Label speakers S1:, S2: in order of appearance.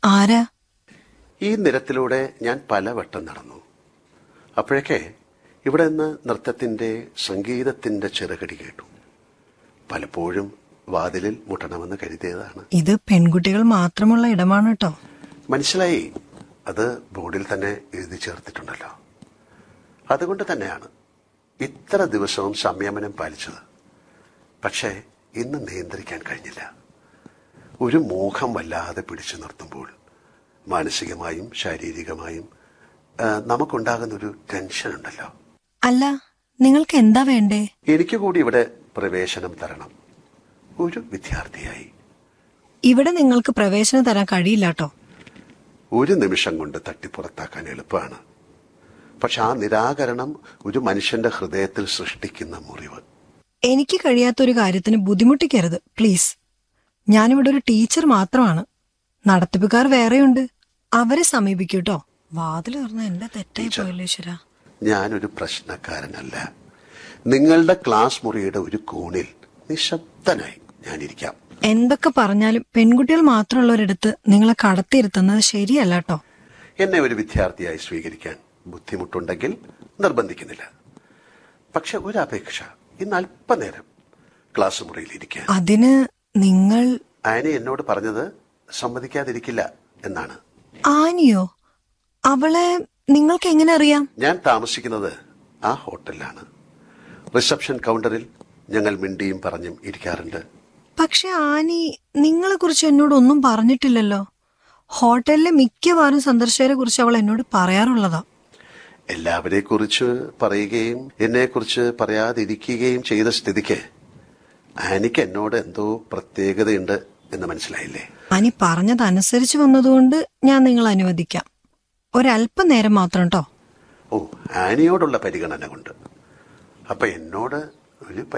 S1: ആരാ
S2: ഈ നിരത്തിലൂടെ ഞാൻ പലവട്ടം നടന്നു അപ്പോഴൊക്കെ ഇവിടെ നിന്ന് നൃത്തത്തിന്റെ സംഗീതത്തിന്റെ ചെറുകടി കേട്ടു പലപ്പോഴും വാതിലിൽ മുട്ടണമെന്ന് കരുതിയതാണ്
S1: ഇത് പെൺകുട്ടികൾ മാത്രമുള്ള ഇടമാണ് കേട്ടോ
S2: മനസ്സിലായി അത് ബോർഡിൽ തന്നെ എഴുതി ചേർത്തിട്ടുണ്ടല്ലോ അതുകൊണ്ട് തന്നെയാണ് ഇത്ര ദിവസവും സംയമനം പാലിച്ചത് പക്ഷേ ഇന്ന് നിയന്ത്രിക്കാൻ കഴിഞ്ഞില്ല ഒരു മോഹം വല്ലാതെ പിടിച്ചു നിർത്തുമ്പോൾ മാനസികമായും ശാരീരികമായും ആ, നമുക്കുണ്ടാകുന്ന ഒരു ടെൻഷൻ ഉണ്ടല്ലോ
S1: അല്ല നിങ്ങൾക്ക് എന്താ വേണ്ടേ
S2: എനിക്ക് കൂടി ഇവിടെ പ്രവേശനം തരണം ഒരു വിദ്യാർത്ഥിയായി
S1: ഇവിടെ നിങ്ങൾക്ക് പ്രവേശനം തരാൻ കഴിയില്ല കേട്ടോ
S2: ഒരു നിമിഷം കൊണ്ട് തട്ടിപ്പുറത്താക്കാൻ എളുപ്പമാണ് പക്ഷെ ആ നിരാകരണം ഒരു മനുഷ്യന്റെ ഹൃദയത്തിൽ സൃഷ്ടിക്കുന്ന മുറിവ്
S1: എനിക്ക് കഴിയാത്ത ഒരു കാര്യത്തിന് ബുദ്ധിമുട്ടിക്കരുത് പ്ലീസ് ഞാനിവിടെ ഒരു ടീച്ചർ മാത്രമാണ് നടത്തിപ്പുകാർ വേറെയുണ്ട് അവരെ സമീപിക്കൂ കേട്ടോ വാതിൽ തുറന്ന എന്റെ തെറ്റായി പോയല്ലോ ഈശ്വര
S2: ഞാനൊരു പ്രശ്നക്കാരനല്ല നിങ്ങളുടെ ക്ലാസ് മുറിയുടെ ഒരു കോണിൽ നിശബ്ദനായി ഞാനിരിക്കാം
S1: എന്തൊക്കെ പറഞ്ഞാലും പെൺകുട്ടികൾ മാത്രമുള്ളവരിടത്ത് നിങ്ങളെ കടത്തിയിരുത്തുന്നത് ശരിയല്ല കേട്ടോ
S2: എന്നെ ഒരു വിദ്യാർത്ഥിയായി സ്വീകരിക്കാൻ ബുദ്ധിമുട്ടുണ്ടെങ്കിൽ നിർബന്ധിക്കുന്നില്ല പക്ഷെ ഒരു അപേക്ഷ ഇന്ന് അല്പനേരം ക്ലാസ് മുറിയിൽ ഇരിക്കാൻ
S1: അതിന് നിങ്ങൾ
S2: ആനി എന്നോട് പറഞ്ഞത് സമ്മതിക്കാതിരിക്കില്ല എന്നാണ്
S1: ആനിയോ അവളെ നിങ്ങൾക്ക് എങ്ങനെ അറിയാം
S2: ഞാൻ താമസിക്കുന്നത് ആ ഹോട്ടലിലാണ് റിസപ്ഷൻ കൗണ്ടറിൽ ഞങ്ങൾ മിണ്ടിയും പറഞ്ഞും ഇരിക്കാറുണ്ട്
S1: പക്ഷെ ആനി നിങ്ങളെ കുറിച്ച് എന്നോട് ഒന്നും പറഞ്ഞിട്ടില്ലല്ലോ ഹോട്ടലിലെ മിക്കവാറും സന്ദർശകരെ കുറിച്ച് അവൾ എന്നോട് പറയാറുള്ളതാ
S2: എല്ലാവരെ കുറിച്ച് പറയുകയും എന്നെ കുറിച്ച് പറയാതിരിക്കുകയും ചെയ്ത സ്ഥിതിക്ക് ആനിക്ക് എന്നോട് എന്തോ പ്രത്യേകതയുണ്ട് എന്ന് മനസ്സിലായില്ലേ
S1: ആനി പറഞ്ഞതനുസരിച്ച് വന്നതുകൊണ്ട് ഞാൻ നിങ്ങൾ അനുവദിക്കാം ഒരല്പം നേരം മാത്രം കേട്ടോ
S2: ഓ ആനിയോടുള്ള പരിഗണന കൊണ്ട് അപ്പൊ എന്നോട് ഒരു